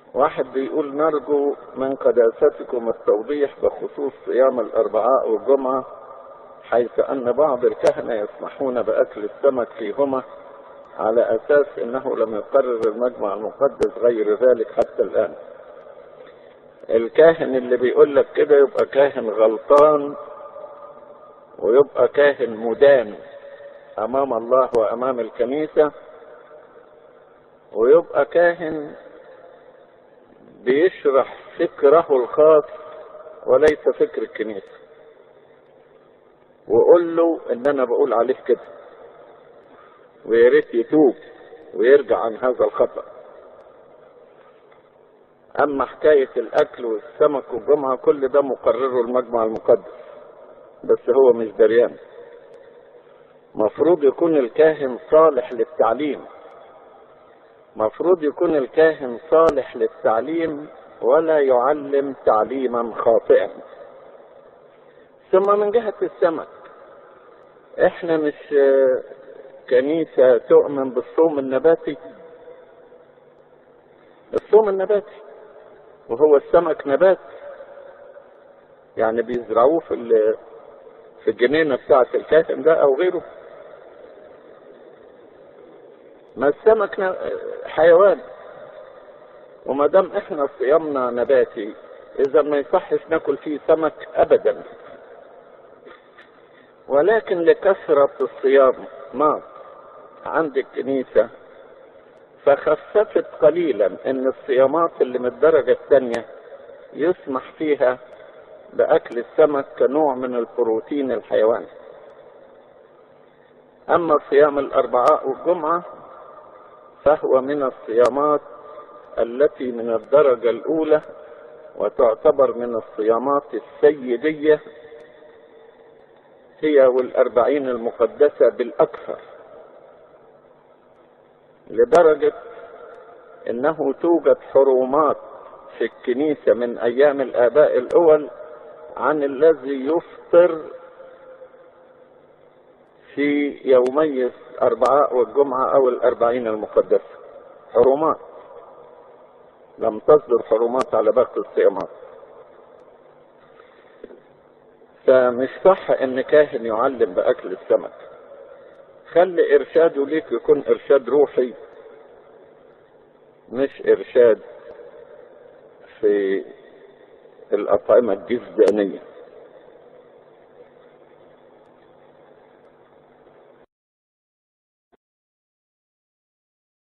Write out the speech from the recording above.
واحد بيقول نرجو من قداستكم التوضيح بخصوص صيام الأربعاء والجمعة حيث أن بعض الكهنة يسمحون بأكل السمك فيهما على أساس أنه لم يقرر المجمع المقدس غير ذلك حتى الآن الكاهن اللي بيقول لك كده يبقى كاهن غلطان ويبقى كاهن مدان أمام الله وأمام الكنيسة ويبقى كاهن بيشرح فكره الخاص وليس فكر الكنيسة وقول له ان انا بقول عليه كده ويا ريت يتوب ويرجع عن هذا الخطأ اما حكاية الاكل والسمك والجمعة كل ده مقرره المجمع المقدس بس هو مش دريان مفروض يكون الكاهن صالح للتعليم مفروض يكون الكاهن صالح للتعليم ولا يعلم تعليما خاطئا ثم من جهة السمك احنا مش كنيسة تؤمن بالصوم النباتي الصوم النباتي وهو السمك نبات يعني بيزرعوه في في الجنينة بتاعة الكاهن ده او غيره ما السمك حيوان وما دام احنا صيامنا نباتي اذا ما يصحش ناكل فيه سمك ابدا ولكن لكثرة الصيام ما عند الكنيسة فخففت قليلا ان الصيامات اللي من الدرجة الثانية يسمح فيها باكل السمك كنوع من البروتين الحيواني اما صيام الاربعاء والجمعة فهو من الصيامات التي من الدرجة الاولى وتعتبر من الصيامات السيدية هي والأربعين المقدسة بالأكثر لدرجة أنه توجد حرومات في الكنيسة من أيام الآباء الأول عن الذي يفطر في يومي الأربعاء والجمعة أو الأربعين المقدسة حرمات لم تصدر حرمات على باقي الصيامات فمش صح ان كاهن يعلم باكل السمك خلي ارشاده ليك يكون ارشاد روحي مش ارشاد في الاطعمه الجزدانيه